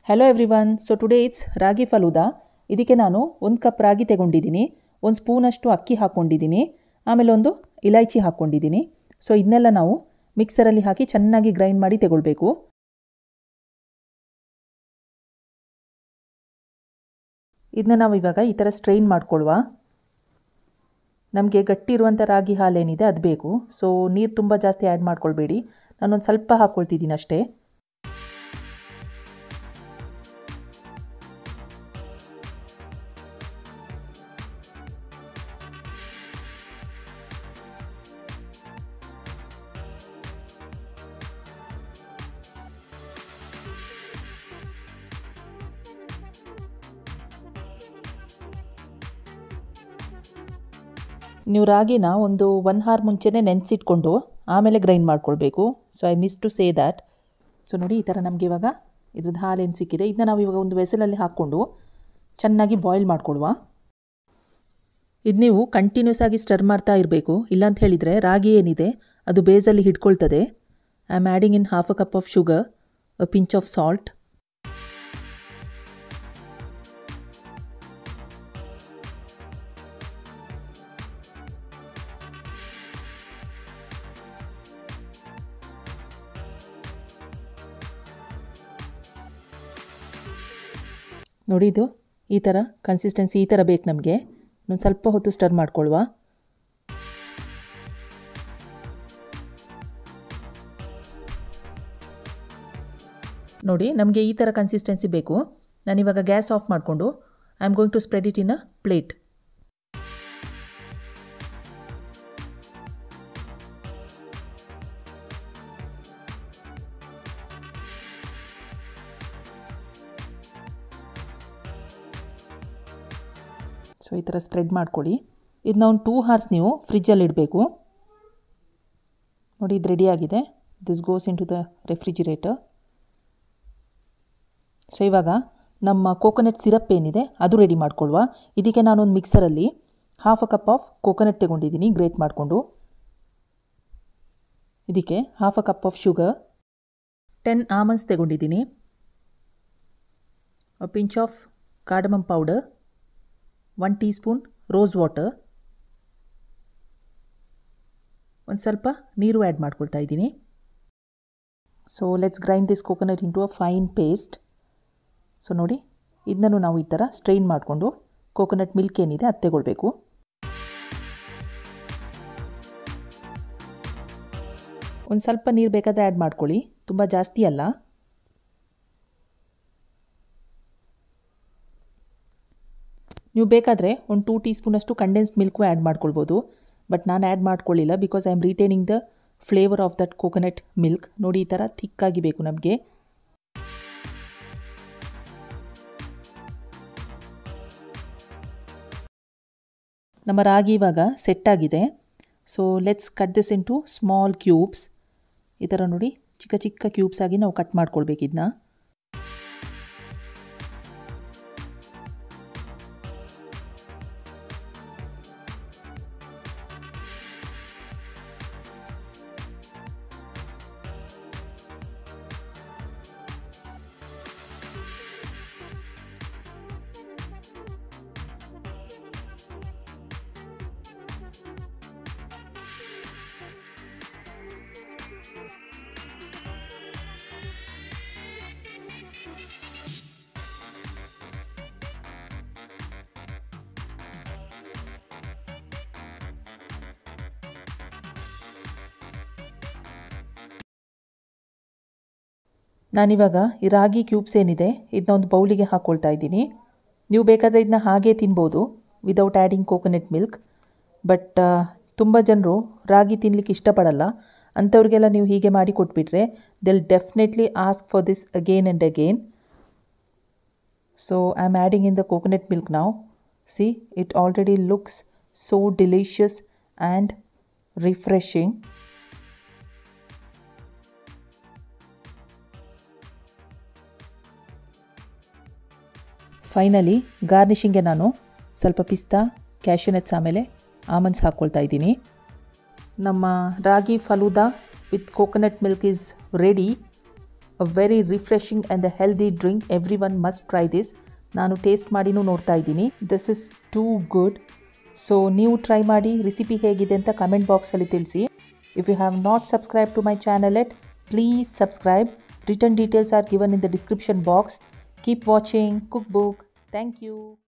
hello everyone so today it's ragi falooda ಇದಕ್ಕೆ ನಾನು ಒಂದು ಕಪ್ ರಾಗಿ ತಗೊಂಡಿದ್ದೀನಿ ಒಂದು ಸ್ಪೂನಷ್ಟು ಅಕ್ಕಿ ಹಾಕ್ಕೊಂಡಿದ್ದೀನಿ ಆಮೇಲೆ ಒಂದು ಇಲೈಚಿ ಹಾಕ್ಕೊಂಡಿದ್ದೀನಿ ಸೊ ಇದನ್ನೆಲ್ಲ ನಾವು ಮಿಕ್ಸರಲ್ಲಿ ಹಾಕಿ ಚೆನ್ನಾಗಿ ಗ್ರೈಂಡ್ ಮಾಡಿ ತಗೊಳ್ಬೇಕು ಇದನ್ನ ನಾವು ಇವಾಗ ಈ ಥರ ಸ್ಟ್ರೈನ್ ಮಾಡ್ಕೊಳ್ವ ನಮಗೆ ಗಟ್ಟಿ ಇರುವಂಥ ರಾಗಿ ಹಾಲೇನಿದೆ ಅದು ಬೇಕು ಸೊ ನೀರು ತುಂಬ ಜಾಸ್ತಿ ಆ್ಯಡ್ ಮಾಡ್ಕೊಳ್ಬೇಡಿ ನಾನೊಂದು ಸ್ವಲ್ಪ ಹಾಕ್ಕೊಳ್ತಿದ್ದೀನಿ ಅಷ್ಟೇ ನೀವು ರಾಗಿನ ಒಂದು ಒನ್ ಹಾರ್ ಮುಂಚೆನೇ ನೆನೆಸಿಟ್ಕೊಂಡು ಆಮೇಲೆ ಗ್ರೈಂಡ್ ಮಾಡ್ಕೊಳ್ಬೇಕು so I miss to say that so ನೋಡಿ ಈ ಥರ ನಮಗೆ ಇವಾಗ ಇದ್ರದ್ದು ಹಾಲೇನು ಸಿಕ್ಕಿದೆ ಇದನ್ನ ನಾವು ಇವಾಗ ಒಂದು ವೆಸಲಲ್ಲಿ ಹಾಕ್ಕೊಂಡು ಚೆನ್ನಾಗಿ ಬಾಯ್ಲ್ ಮಾಡ್ಕೊಳ್ವಾ ಇದು ನೀವು ಕಂಟಿನ್ಯೂಸ್ ಆಗಿ ಸ್ಟರ್ ಮಾಡ್ತಾ ಇರಬೇಕು ಇಲ್ಲಾಂತ ಹೇಳಿದರೆ ರಾಗಿ ಏನಿದೆ ಅದು ಬೇಸಲ್ಲಿ ಹಿಡ್ಕೊಳ್ತದೆ I am adding in half a cup of sugar a pinch of salt ನೋಡಿ ಇದು ಈ ಥರ ಕನ್ಸಿಸ್ಟೆನ್ಸಿ ಈ ಥರ ಬೇಕು ನಮಗೆ ಒಂದು ಸ್ವಲ್ಪ ಹೊತ್ತು ಸ್ಟರ್ ಮಾಡ್ಕೊಳ್ವಾ ನೋಡಿ ನಮಗೆ ಈ ಥರ ಕನ್ಸಿಸ್ಟೆನ್ಸಿ ಬೇಕು ನಾನಿವಾಗ ಗ್ಯಾಸ್ ಆಫ್ ಮಾಡಿಕೊಂಡು I am going to spread it in a plate so ಈ ಥರ ಸ್ಪ್ರೆಡ್ ಮಾಡ್ಕೊಳ್ಳಿ ಇದನ್ನ ಒಂದು ಟೂ ಹಾರ್ಸ್ ನೀವು ಫ್ರಿಜ್ಜಲ್ಲಿ ಇಡಬೇಕು ನೋಡಿ ಇದು ರೆಡಿಯಾಗಿದೆ this goes into the refrigerator so ಇವಾಗ ನಮ್ಮ ಕೋಕೋನಟ್ ಸಿರಪ್ ಏನಿದೆ ಅದು ರೆಡಿ ಮಾಡ್ಕೊಳ್ವಾ ಇದಕ್ಕೆ ನಾನೊಂದು ಮಿಕ್ಸರಲ್ಲಿ half a cup of coconut ತೊಗೊಂಡಿದ್ದೀನಿ ಗ್ರೇಟ್ ಮಾಡಿಕೊಂಡು ಇದಕ್ಕೆ half a cup of sugar ten almonds ತಗೊಂಡಿದ್ದೀನಿ pinch of cardamom powder one teaspoon rose water ಒಂದು ಸ್ವಲ್ಪ ನೀರು ಆ್ಯಡ್ ಮಾಡ್ಕೊಳ್ತಾ ಇದ್ದೀನಿ so let's grind this coconut into a fine paste so ನೋಡಿ ಇದನ್ನು ನಾವು ಈ ಥರ ಸ್ಟ್ರೈನ್ ಮಾಡಿಕೊಂಡು ಕೋಕೋನಟ್ ಮಿಲ್ಕ್ ಏನಿದೆ ಅದು ತಗೊಳ್ಬೇಕು ಒಂದು ಸ್ವಲ್ಪ ನೀರು ಬೇಕಾದರೆ ಆ್ಯಡ್ ಮಾಡ್ಕೊಳ್ಳಿ ತುಂಬ ಜಾಸ್ತಿ ಅಲ್ಲ ನೀವು ಬೇಕಾದರೆ ಒಂದು ಟೂ ಟೀ ಸ್ಪೂನಷ್ಟು ಕಂಡೆನ್ಸ್ಡ್ ಮಿಲ್ಕು ಆ್ಯಡ್ ಮಾಡ್ಕೊಳ್ಬೋದು ಬಟ್ ನಾನು ಆ್ಯಡ್ ಮಾಡ್ಕೊಳ್ಳಿಲ್ಲ because I am retaining the flavour of that coconut milk ನೋಡಿ ಈ ಥರ ಥಿಕ್ಕಾಗಿ ಬೇಕು ನಮಗೆ ನಮ್ಮ ರಾಗಿ ಇವಾಗ ಸೆಟ್ಟಾಗಿದೆ so let's cut this into small cubes ಈ ಥರ ನೋಡಿ ಚಿಕ್ಕ ಚಿಕ್ಕ ಕ್ಯೂಬ್ಸ್ ಆಗಿ ನಾವು ಕಟ್ ಮಾಡ್ಕೊಳ್ಬೇಕು ಇದನ್ನ ನಾನಿವಾಗ ಈ ರಾಗಿ ಕ್ಯೂಬ್ಸ್ ಏನಿದೆ ಇದನ್ನ ಒಂದು ಬೌಲಿಗೆ ಹಾಕ್ಕೊಳ್ತಾ ಇದ್ದೀನಿ ನೀವು ಬೇಕಾದರೆ ಇದನ್ನ ಹಾಗೇ ತಿನ್ಬೋದು without adding coconut milk but ತುಂಬ ಜನರು ರಾಗಿ ತಿನ್ನಲಿಕ್ಕೆ ಇಷ್ಟಪಡಲ್ಲ ಅಂಥವ್ರಿಗೆಲ್ಲ ನೀವು ಹೀಗೆ ಮಾಡಿ ಕೊಟ್ಬಿಟ್ರೆ they'll definitely ask for this again and again so I am adding in the coconut milk ನಾವು see it already looks so delicious and refreshing finally ಗಾರ್ನಿಷಿಂಗ್ಗೆ ನಾನು ಸ್ವಲ್ಪ ಪಿಸ್ತಾ ಕ್ಯಾಶ್ಯೂನಟ್ಸ್ ಆಮೇಲೆ ಆಮನ್ಸ್ ಹಾಕ್ಕೊಳ್ತಾ ಇದ್ದೀನಿ ನಮ್ಮ ragi falooda with coconut milk is ready a very refreshing and the healthy drink everyone must try this ನಾನು ಟೇಸ್ಟ್ ಮಾಡಿನೂ ನೋಡ್ತಾ ಇದ್ದೀನಿ this is too good so ನೀವು ಟ್ರೈ ಮಾಡಿ ರೆಸಿಪಿ ಹೇಗಿದೆ ಅಂತ ಕಮೆಂಟ್ ಬಾಕ್ಸಲ್ಲಿ ತಿಳಿಸಿ if you have not subscribe to my channel yet please subscribe written details are given in the description box keep watching cook book thank you